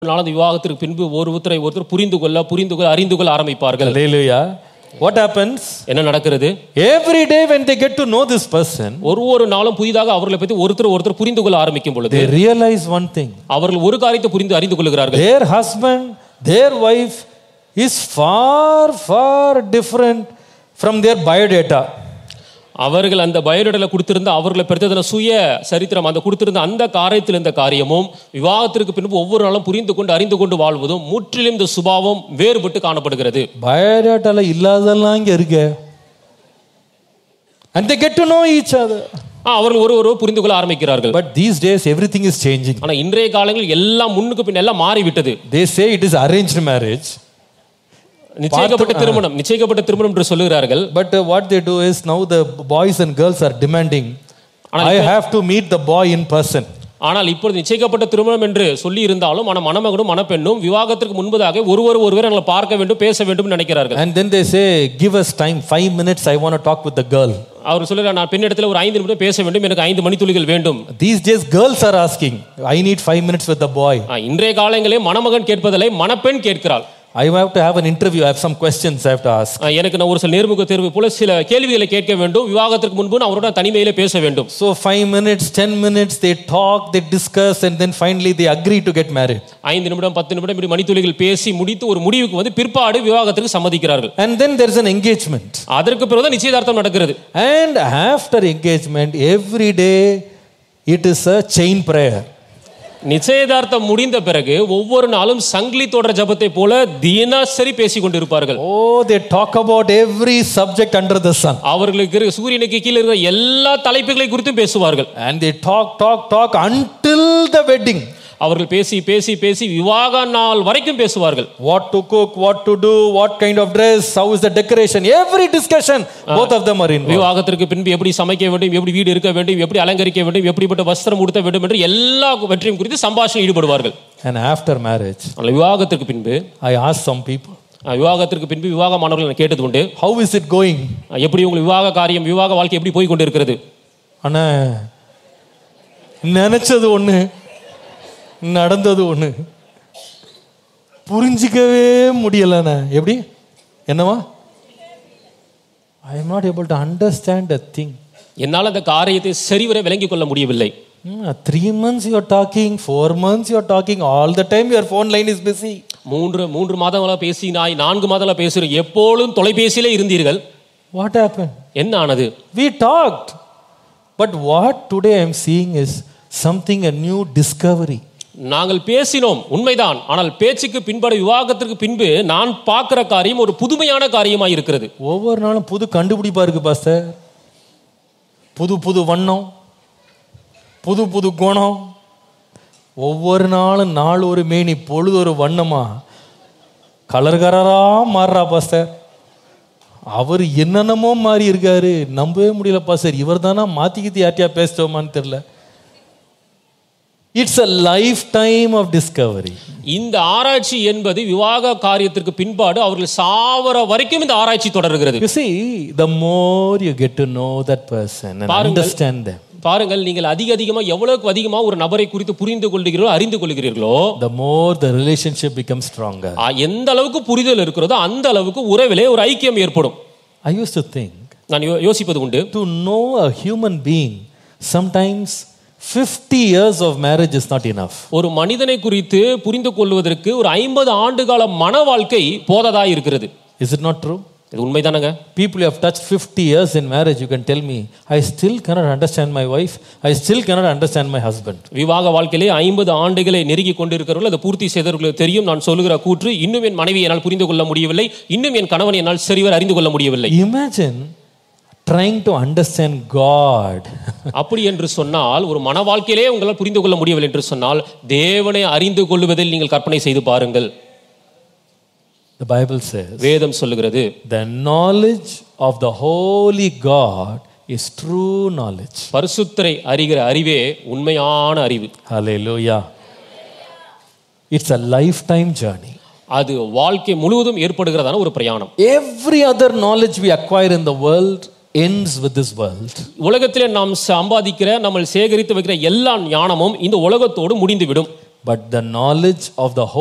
நாள் அந்த விவாகத்திற்கு பின்பு ஒருத்தரை ஒருத்தர் புரிந்து கொள்ள புரிந்து கொள்ள அறிந்து கொள்ள ஆரம்பிப்பார்கள் Hallelujah. What happens? என்ன நடக்கிறது Every day when they get to know this person, ஒரு ஒரு நாளும் புதிதாக அவர்களை பற்றி ஒருத்தர் ஒருத்தர் புரிந்து கொள்ள ஆரம்பிக்கும் பொழுது they realize one thing. அவர்கள் ஒரு காரியத்தை புரிந்து அறிந்து கொள்கிறார்கள் Their husband, their wife is far, far different from their biodata. அவர்கள் அந்த பயோடேட்டால கொடுத்திருந்த அவர்களை பெற்றதின சுய சரித்திரம் அந்த கொடுத்திருந்த அந்த காரியத்தில் இருந்த காரியமும் விவாகத்திற்கு பின்பு ஒவ்வொரு நாளும் புரிந்து கொண்டு அறிந்து கொண்டு வாழ்வதும் முற்றிலும் இந்த சுபாவம் வேறுபட்டு காணப்படுகிறது பயோடேட்டால இல்லாதெல்லாம் இங்க இருக்கு and they get to know each other ஆ, அவர்கள் ஒரு ஒரு புரிந்து கொள்ள ஆரம்பிக்கிறார்கள் but these days everything is changing ஆனா இன்றைய காலங்களில் எல்லாம் முன்னுக்கு பின் எல்லாம் மாறிவிட்டது they say it is arranged marriage நிச்சயிக்கப்பட்ட திருமணம் நிச்சயிக்கப்பட்ட திருமணம் என்று சொல்லுகிறார்கள் but uh, what they do is now the boys and girls are demanding i have to meet the boy in person ஆனால் இப்பொழுது நிச்சயிக்கப்பட்ட திருமணம் என்று சொல்லி இருந்தாலும் ஆனா மணமகனும் மணப்பெண்ணும் விவாகத்திற்கு முன்பதாக ஒருவர் ஒருவர் எங்களை பார்க்க வேண்டும் பேச வேண்டும் என்று நினைக்கிறார்கள் and then they say give us time 5 minutes i want to talk with the girl அவர் சொல்லுகிறார் நான் பெண்ணிடத்தில் ஒரு ஐந்து நிமிடம் பேச வேண்டும் எனக்கு ஐந்து மணித்துளிகள் வேண்டும் these days girls are asking i need 5 minutes with the boy ஆ, இன்றைய காலங்களே மணமகன் கேட்பதில்லை மணப்பெண் கேட்கிறாள் i have to have an interview i have some questions i have to ask ஆ, எனக்கு நான் ஒரு சில நேர்முக தேர்வு போல சில கேள்விகளை கேட்க வேண்டும் விவாகத்திற்கு முன்பு நான் அவரோட தனிமையிலே பேச வேண்டும் So five minutes, ten minutes, they talk, they discuss, and then finally they agree to get married. ஐந்து நிமிடம் பத்து நிமிடம் இப்படி மணித்துளிகள் பேசி முடித்து ஒரு முடிவுக்கு வந்து பிற்பாடு விவாகத்திற்கு சம்மதிக்கிறார்கள் And then there's an engagement. அதற்கு பிறகுதான் நிச்சயதார்த்தம் நடக்கிறது And after engagement, every day it is a chain prayer. நிச்சயதார்த்தம் முடிந்த பிறகு ஒவ்வொரு நாளும் சங்கிலி தொடர் ஜபத்தை போல தினசரி பேசிக் கொண்டிருப்பார்கள் Oh, they talk about every subject under the sun. அவர்களுக்கு இருக்கிற சூரியனுக்கு கீழே இருக்கிற எல்லா தலைப்புகளை குறித்தும் பேசுவார்கள் And they talk, talk, talk until the wedding. அவர்கள் பேசி பேசி பேசி விவாக நாள் வரைக்கும் பேசுவார்கள் What to cook, what to do, what kind of dress, how is the decoration, every discussion, both of them are involved. விவாகத்திற்கு பின்பு எப்படி சமைக்க வேண்டும் எப்படி வீடு இருக்க வேண்டும் எப்படி அலங்கரிக்க வேண்டும் எப்படிப்பட்ட வஸ்திரம் உடுத்த வேண்டும் என்று எல்லா வெற்றியும் குறித்து சம்பாஷணை ஈடுபடுவார்கள் And after marriage, ஆனால் விவாகத்திற்கு பின்பு I asked some people, அஹ், விவாகத்திற்கு பின்பு விவாகமானவர்கள் நான் கேட்டது உண்டு how is it going? அஹ், எப்படி உங்கள் விவாக காரியம் விவாக வாழ்க்கை எப்படி போய் கொண்டிருக்கிறது அண்ணா நினைச்சது ஒண்ணு நடந்தது ஒண்ணு புரிஞ்சிக்கவே முடியலண்ணே எப்படி என்னவா I am not able to understand a thing என்னால் அந்த காரியத்தை சரிவர விளங்கிக் கொள்ள முடியவில்லை three months you are talking four months you are talking all the time your phone line is busy மூன்று மூன்று மாதங்களா பேசினாய் நான்கு மாதங்களா பேசுகிறேன் எப்பொழுதும் தொலைபேசியிலே இருந்தீர்கள் வாட் ஹேப்பன் என்ன ஆனது we talked but what today I am seeing is something a new discovery நாங்கள் பேசினோம் உண்மைதான் ஆனால் பேச்சுக்கு பின்பட விவாகத்திற்கு பின்பு நான் பார்க்கிற காரியம் ஒரு புதுமையான காரியமாக இருக்கிறது ஒவ்வொரு நாளும் புது கண்டுபிடிப்பா இருக்கு பாஸ்டர் புது புது வண்ணம் புது புது குணம் ஒவ்வொரு நாளும் நாள் ஒரு மேனி பொழுது ஒரு வண்ணமா கலர் கலரா மாறுறா பாஸ்டர் அவர் என்னென்னமோ மாறி இருக்காரு நம்பவே முடியல பாஸ்டர் இவர் தானா மாத்திக்கிட்டு யார்ட்டியா பேசிட்டோமான்னு தெரியல it's a life time of discovery இந்த ஆராய்ச்சி என்பது விவாக காரியத்திற்கு பின்பாடு அவர்கள் சாவர வரைக்கும் இந்த ஆராய்ச்சி தொடர்கிறது You see, the more you get to know that person and பாருங்கள். understand them, பாருங்கள் நீங்கள் அதிக அதிகமா எவ்வளவுக்கு அதிகமா ஒரு நபரை குறித்து புரிந்து கொள்கிறீர்களோ அறிந்து கொள்கிறீர்களோ the more the relationship becomes stronger. ஆ, எந்த அளவுக்கு புரிதல் இருக்கிறதோ அந்த அளவுக்கு உறவிலே ஒரு ஐக்கியம் ஏற்படும் I used to think நான் யோ- யோசிப்பது உண்டு to know a human being, sometimes 50 years of marriage is not enough. ஒரு மனிதனை குறித்து புரிந்து கொள்வதற்கு ஒரு ஐம்பது ஆண்டு கால மன வாழ்க்கை போததா இருக்கிறது Is it not true? இது உண்மைதானங்க People who have touched 50 years in marriage, you can tell me, I still cannot understand my wife, I still cannot understand my husband. விவாக வாழ்க்கையிலே ஐம்பது ஆண்டுகளை நெருங்கி கொண்டிருக்கிறவர்கள் அதை பூர்த்தி செய்தவர்களுக்கு தெரியும் நான் சொல்லுகிற கூற்று இன்னும் என் மனைவி என்னால் புரிந்து கொள்ள முடியவில்லை இன்னும் என் கணவன் என்னால் சரிவர அறிந்து கொள்ள முடியவில்லை Imagine trying to understand God. அப்படி என்று சொன்னால் ஒரு மன வாழ்க்கையிலே உங்களால் புரிந்து கொள்ள முடியவில்லை என்று சொன்னால் தேவனை அறிந்து கொள்வதில் நீங்கள் கற்பனை செய்து பாருங்கள் the Bible says, வேதம் சொல்லுகிறது the knowledge of the holy God is true knowledge. பரிசுத்தரை அறிகிற அறிவே உண்மையான அறிவு Hallelujah. It's a lifetime journey. அது வாழ்க்கை முழுவதும் ஏற்படுகிறதான ஒரு பிரயாணம் Every other knowledge we acquire in the world ends with this world. உலகத்திலே நாம் சம்பாதிக்கிற நம்ம சேகரித்து வைக்கிற எல்லா ஞானமும் இந்த உலகத்தோடு முடிந்துவிடும் but the knowledge of the